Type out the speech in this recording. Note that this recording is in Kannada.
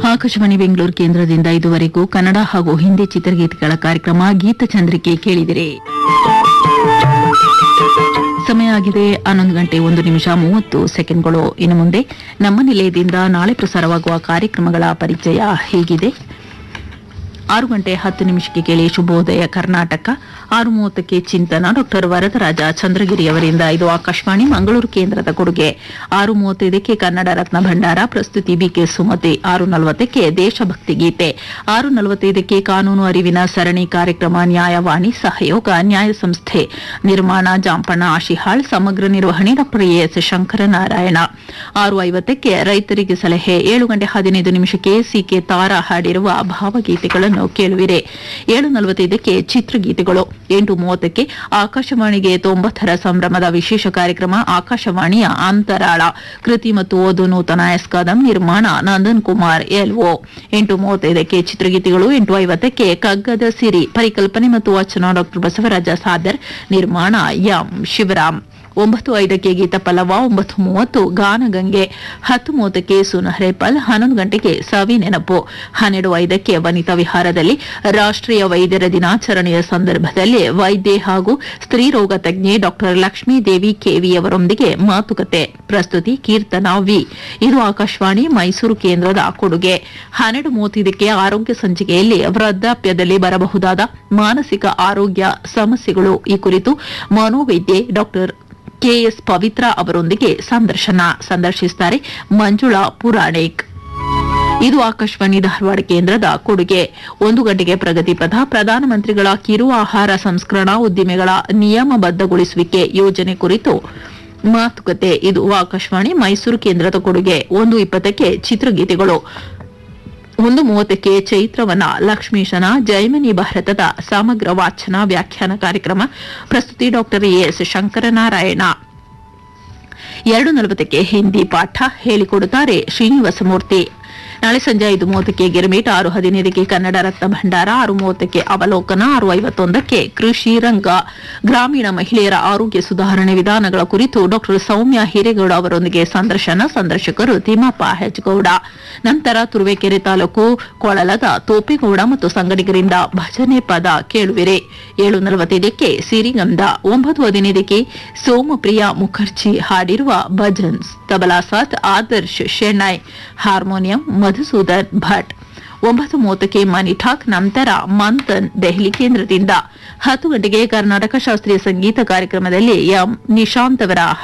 ಆಕಾಶವಾಣಿ ಬೆಂಗಳೂರು ಕೇಂದ್ರದಿಂದ ಇದುವರೆಗೂ ಕನ್ನಡ ಹಾಗೂ ಹಿಂದಿ ಚಿತ್ರಗೀತೆಗಳ ಕಾರ್ಯಕ್ರಮ ಗೀತಚಂದ್ರಿಕೆ ಕೇಳಿದಿರಿ ಸಮಯ ಆಗಿದೆ ಹನ್ನೊಂದು ಗಂಟೆ ಒಂದು ನಿಮಿಷ ಮೂವತ್ತು ಸೆಕೆಂಡ್ಗಳು ಇನ್ನು ಮುಂದೆ ನಮ್ಮ ನಿಲಯದಿಂದ ನಾಳೆ ಪ್ರಸಾರವಾಗುವ ಕಾರ್ಯಕ್ರಮಗಳ ಪರಿಚಯ ಹೀಗಿದೆ ಆರು ಗಂಟೆ ಹತ್ತು ನಿಮಿಷಕ್ಕೆ ಕೇಳಿ ಶುಭೋದಯ ಕರ್ನಾಟಕ ಆರು ಮೂವತ್ತಕ್ಕೆ ಚಿಂತನ ಡಾಕ್ಟರ್ ವರದರಾಜ ಚಂದ್ರಗಿರಿ ಅವರಿಂದ ಇದು ಆಕಾಶವಾಣಿ ಮಂಗಳೂರು ಕೇಂದ್ರದ ಕೊಡುಗೆ ಆರು ಮೂವತ್ತೈದಕ್ಕೆ ಕನ್ನಡ ರತ್ನ ಭಂಡಾರ ಪ್ರಸ್ತುತಿ ಬಿಕೆ ಸುಮತಿ ಆರು ನಲವತ್ತಕ್ಕೆ ದೇಶಭಕ್ತಿ ಗೀತೆ ಆರು ನಲವತ್ತೈದಕ್ಕೆ ಕಾನೂನು ಅರಿವಿನ ಸರಣಿ ಕಾರ್ಯಕ್ರಮ ನ್ಯಾಯವಾಣಿ ಸಹಯೋಗ ನ್ಯಾಯ ಸಂಸ್ಥೆ ನಿರ್ಮಾಣ ಜಾಂಪಣ್ಣ ಆಶಿಹಾಳ್ ಸಮಗ್ರ ನಿರ್ವಹಣೆ ಡಾಕ್ಟರ್ ಎಸ್ ಶಂಕರನಾರಾಯಣ ಆರು ಐವತ್ತಕ್ಕೆ ರೈತರಿಗೆ ಸಲಹೆ ಏಳು ಗಂಟೆ ಹದಿನೈದು ನಿಮಿಷಕ್ಕೆ ಸಿಕೆ ತಾರಾ ಹಾಡಿರುವ ಭಾವಗೀತೆಗಳನ್ನು ಕೇಳುವಿರೆ ಏಳು ನಲವತ್ತೈದಕ್ಕೆ ಚಿತ್ರಗೀತೆಗಳು ಎಂಟು ಮೂವತ್ತಕ್ಕೆ ಆಕಾಶವಾಣಿಗೆ ತೊಂಬತ್ತರ ಸಂಭ್ರಮದ ವಿಶೇಷ ಕಾರ್ಯಕ್ರಮ ಆಕಾಶವಾಣಿಯ ಅಂತರಾಳ ಕೃತಿ ಮತ್ತು ಓದು ನೂತನ ಎಸ್ಕಾದಂ ನಿರ್ಮಾಣ ನಂದನ್ ಕುಮಾರ್ ಎಲ್ಒ ಎಂಟು ಮೂವತ್ತೈದಕ್ಕೆ ಚಿತ್ರಗೀತೆಗಳು ಎಂಟು ಐವತ್ತಕ್ಕೆ ಕಗ್ಗದ ಸಿರಿ ಪರಿಕಲ್ಪನೆ ಮತ್ತು ವಚನ ಡಾಕ್ಟರ್ ಬಸವರಾಜ ಸಾದರ್ ನಿರ್ಮಾಣ ಎಂ ಶಿವರಾಮ್ ಒಂಬತ್ತು ಐದಕ್ಕೆ ಗೀತ ಪಲ್ಲವ ಒಂಬತ್ತು ಮೂವತ್ತು ಗಾನಗಂಗೆ ಹತ್ತು ಮೂವತ್ತಕ್ಕೆ ಸುನಹರೇಪಲ್ ಹನ್ನೊಂದು ಗಂಟೆಗೆ ಸವಿ ನೆನಪು ಹನ್ನೆರಡು ಐದಕ್ಕೆ ವನಿತಾ ವಿಹಾರದಲ್ಲಿ ರಾಷ್ಟ್ರೀಯ ವೈದ್ಯರ ದಿನಾಚರಣೆಯ ಸಂದರ್ಭದಲ್ಲಿ ವೈದ್ಯೆ ಹಾಗೂ ಸ್ತ್ರೀರೋಗ ತಜ್ಞೆ ಡಾಕ್ಟರ್ ಲಕ್ಷ್ಮೀ ದೇವಿ ಕೆವಿ ಅವರೊಂದಿಗೆ ಮಾತುಕತೆ ಪ್ರಸ್ತುತಿ ಕೀರ್ತನಾ ವಿ ಇದು ಆಕಾಶವಾಣಿ ಮೈಸೂರು ಕೇಂದ್ರದ ಕೊಡುಗೆ ಹನ್ನೆರಡು ಮೂವತ್ತೈದಕ್ಕೆ ಆರೋಗ್ಯ ಸಂಚಿಕೆಯಲ್ಲಿ ವೃದ್ಧಾಪ್ಯದಲ್ಲಿ ಬರಬಹುದಾದ ಮಾನಸಿಕ ಆರೋಗ್ಯ ಸಮಸ್ಯೆಗಳು ಈ ಕುರಿತು ಮನೋವೈದ್ಯೆ ಡಾಕ್ಟರ್ ಕೆಎಸ್ ಪವಿತ್ರ ಅವರೊಂದಿಗೆ ಸಂದರ್ಶನ ಸಂದರ್ಶಿಸುತ್ತಾರೆ ಮಂಜುಳಾ ಪುರಾಣಿಕ್ ಇದು ಆಕಾಶವಾಣಿ ಧಾರವಾಡ ಕೇಂದ್ರದ ಕೊಡುಗೆ ಒಂದು ಗಂಟೆಗೆ ಪ್ರಗತಿ ಪಥ ಪ್ರಧಾನಮಂತ್ರಿಗಳ ಕಿರು ಆಹಾರ ಸಂಸ್ಕರಣಾ ಉದ್ದಿಮೆಗಳ ನಿಯಮಬದ್ಧಗೊಳಿಸುವಿಕೆ ಯೋಜನೆ ಕುರಿತು ಮಾತುಕತೆ ಇದು ಆಕಾಶವಾಣಿ ಮೈಸೂರು ಕೇಂದ್ರದ ಕೊಡುಗೆ ಒಂದು ಇಪ್ಪತ್ತಕ್ಕೆ ಚಿತ್ರಗೀತೆಗಳು ಒಂದು ಮೂವತ್ತಕ್ಕೆ ಚೈತ್ರವನ ಲಕ್ಷ್ಮೀಶನ ಜೈಮಿನಿ ಭಾರತದ ಸಮಗ್ರ ವಾಚನ ವ್ಯಾಖ್ಯಾನ ಕಾರ್ಯಕ್ರಮ ಪ್ರಸ್ತುತಿ ಡಾಕ್ಟರ್ ಎಸ್ ಶಂಕರನಾರಾಯಣ ಎರಡು ನಲವತ್ತಕ್ಕೆ ಹಿಂದಿ ಪಾಠ ಹೇಳಿಕೊಡುತ್ತಾರೆ ಶ್ರೀನಿವಾಸ ಮೂರ್ತಿ ನಾಳೆ ಸಂಜೆ ಐದು ಮೂವತ್ತಕ್ಕೆ ಗಿರ್ಮಿಟ್ ಆರು ಹದಿನೈದಕ್ಕೆ ಕನ್ನಡ ರತ್ನ ಭಂಡಾರ ಆರು ಮೂವತ್ತಕ್ಕೆ ಅವಲೋಕನ ಆರು ಐವತ್ತೊಂದಕ್ಕೆ ಕೃಷಿ ರಂಗ ಗ್ರಾಮೀಣ ಮಹಿಳೆಯರ ಆರೋಗ್ಯ ಸುಧಾರಣೆ ವಿಧಾನಗಳ ಕುರಿತು ಡಾಕ್ಟರ್ ಸೌಮ್ಯ ಹಿರೇಗೌಡ ಅವರೊಂದಿಗೆ ಸಂದರ್ಶನ ಸಂದರ್ಶಕರು ತಿಮ್ಮಪ್ಪ ಹೆಚ್ಗೌಡ ನಂತರ ತುರುವೇಕೆರೆ ತಾಲೂಕು ಕೊಳಲದ ತೋಪೇಗೌಡ ಮತ್ತು ಸಂಗಡಿಗರಿಂದ ಭಜನೆ ಪದ ಕೇಳುವಿರೆ ಏಳು ನಲವತ್ತೈದಕ್ಕೆ ಸಿರಿಗಂಧ ಒಂಬತ್ತು ಹದಿನೈದಕ್ಕೆ ಸೋಮಪ್ರಿಯ ಮುಖರ್ಜಿ ಹಾಡಿರುವ ಭಜನ್ಸ್ ತಬಲಾ ಸಾತ್ ಆದರ್ಶ್ ಶೆಣೈ ಹಾರ್ಮೋನಿಯಂ ಮಧುಸೂದನ್ ಭಟ್ ಒಂಬತ್ತು ಮೂವತ್ತಕ್ಕೆ ಮನಿ ಠಾಕ್ ನಂತರ ಮಂಥನ್ ದೆಹಲಿ ಕೇಂದ್ರದಿಂದ ಹತ್ತು ಗಂಟೆಗೆ ಕರ್ನಾಟಕ ಶಾಸ್ತ್ರೀಯ ಸಂಗೀತ ಕಾರ್ಯಕ್ರಮದಲ್ಲಿ ಎಂ ನಿಶಾಂತ್ ಅವರ